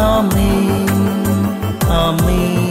ആമേൻ ആമേൻ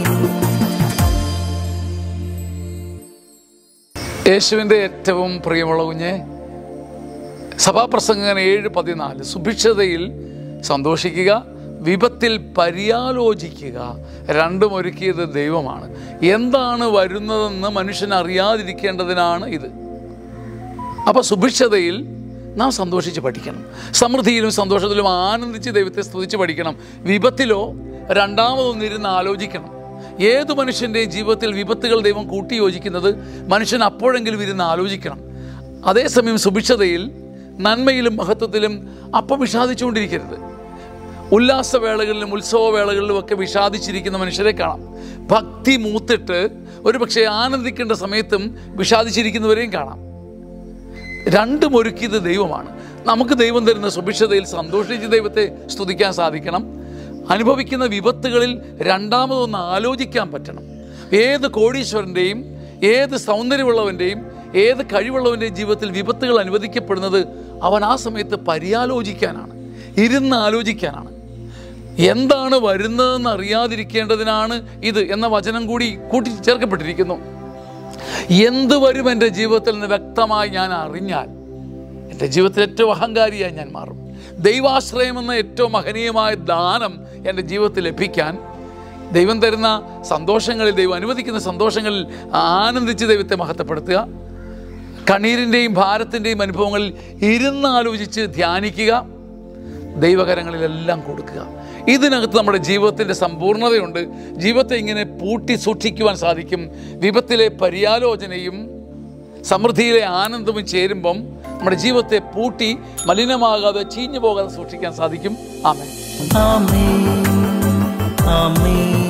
യേശുവിൻ്റെ ഏറ്റവും പ്രിയമുള്ള കുഞ്ഞെ സഭാപ്രസംഗൻ ഏഴ് പതിനാല് സുഭിക്ഷതയിൽ സന്തോഷിക്കുക വിപത്തിൽ പര്യാലോചിക്കുക രണ്ടും ഒരുക്കിയത് ദൈവമാണ് എന്താണ് വരുന്നതെന്ന് മനുഷ്യൻ അറിയാതിരിക്കേണ്ടതിനാണ് ഇത് അപ്പോൾ സുഭിക്ഷതയിൽ നാം സന്തോഷിച്ച് പഠിക്കണം സമൃദ്ധിയിലും സന്തോഷത്തിലും ആനന്ദിച്ച് ദൈവത്തെ സ്തുതിച്ച് പഠിക്കണം വിപത്തിലോ രണ്ടാമതൊന്നിരുന്ന് ആലോചിക്കണം ഏത് മനുഷ്യൻ്റെയും ജീവിതത്തിൽ വിപത്തുകൾ ദൈവം കൂട്ടി യോജിക്കുന്നത് മനുഷ്യൻ അപ്പോഴെങ്കിലും ഇരുന്ന് ആലോചിക്കണം അതേസമയം സുഭിക്ഷതയിൽ നന്മയിലും മഹത്വത്തിലും അപ്പം വിഷാദിച്ചുകൊണ്ടിരിക്കരുത് ഉല്ലാസവേളകളിലും ഉത്സവവേളകളിലും ഒക്കെ വിഷാദിച്ചിരിക്കുന്ന മനുഷ്യരെ കാണാം ഭക്തി മൂത്തിട്ട് ഒരു പക്ഷേ ആനന്ദിക്കേണ്ട സമയത്തും വിഷാദിച്ചിരിക്കുന്നവരെയും കാണാം രണ്ടും ഒരുക്കിയത് ദൈവമാണ് നമുക്ക് ദൈവം തരുന്ന സുഭിക്ഷതയിൽ സന്തോഷിച്ച് ദൈവത്തെ സ്തുതിക്കാൻ സാധിക്കണം അനുഭവിക്കുന്ന വിപത്തുകളിൽ രണ്ടാമതൊന്ന് ആലോചിക്കാൻ പറ്റണം ഏത് കോടീശ്വരൻ്റെയും ഏത് സൗന്ദര്യമുള്ളവൻ്റെയും ഏത് കഴിവുള്ളവൻ്റെയും ജീവിതത്തിൽ വിപത്തുകൾ അനുവദിക്കപ്പെടുന്നത് അവൻ ആ സമയത്ത് പര്യാലോചിക്കാനാണ് ഇരുന്ന് ആലോചിക്കാനാണ് എന്താണ് വരുന്നതെന്ന് അറിയാതിരിക്കേണ്ടതിനാണ് ഇത് എന്ന വചനം കൂടി കൂട്ടി ചേർക്കപ്പെട്ടിരിക്കുന്നു എന്ത് വരും എൻ്റെ ജീവിതത്തിൽ നിന്ന് വ്യക്തമായി ഞാൻ അറിഞ്ഞാൽ എൻ്റെ ജീവിതത്തിൽ ഏറ്റവും അഹങ്കാരിയായി ഞാൻ മാറും ദൈവാശ്രയം എന്ന ഏറ്റവും മഹനീയമായ ദാനം എൻ്റെ ജീവിതത്തിൽ ലഭിക്കാൻ ദൈവം തരുന്ന സന്തോഷങ്ങളിൽ ദൈവം അനുവദിക്കുന്ന സന്തോഷങ്ങളിൽ ആനന്ദിച്ച് ദൈവത്തെ മഹത്വപ്പെടുത്തുക കണ്ണീരിൻ്റെയും ഭാരത്തിൻ്റെയും അനുഭവങ്ങളിൽ ഇരുന്ന് ആലോചിച്ച് ധ്യാനിക്കുക ദൈവകരങ്ങളിലെല്ലാം കൊടുക്കുക ഇതിനകത്ത് നമ്മുടെ ജീവിതത്തിൻ്റെ സമ്പൂർണ്ണതയുണ്ട് ജീവിതത്തെ ഇങ്ങനെ പൂട്ടി സൂക്ഷിക്കുവാൻ സാധിക്കും വിപത്തിലെ പര്യാലോചനയും സമൃദ്ധിയിലെ ആനന്ദവും ചേരുമ്പം നമ്മുടെ ജീവിതത്തെ പൂട്ടി മലിനമാകാതെ ചീഞ്ഞു പോകാതെ സൂക്ഷിക്കാൻ സാധിക്കും ആമേ ആമേൻ ആമേൻ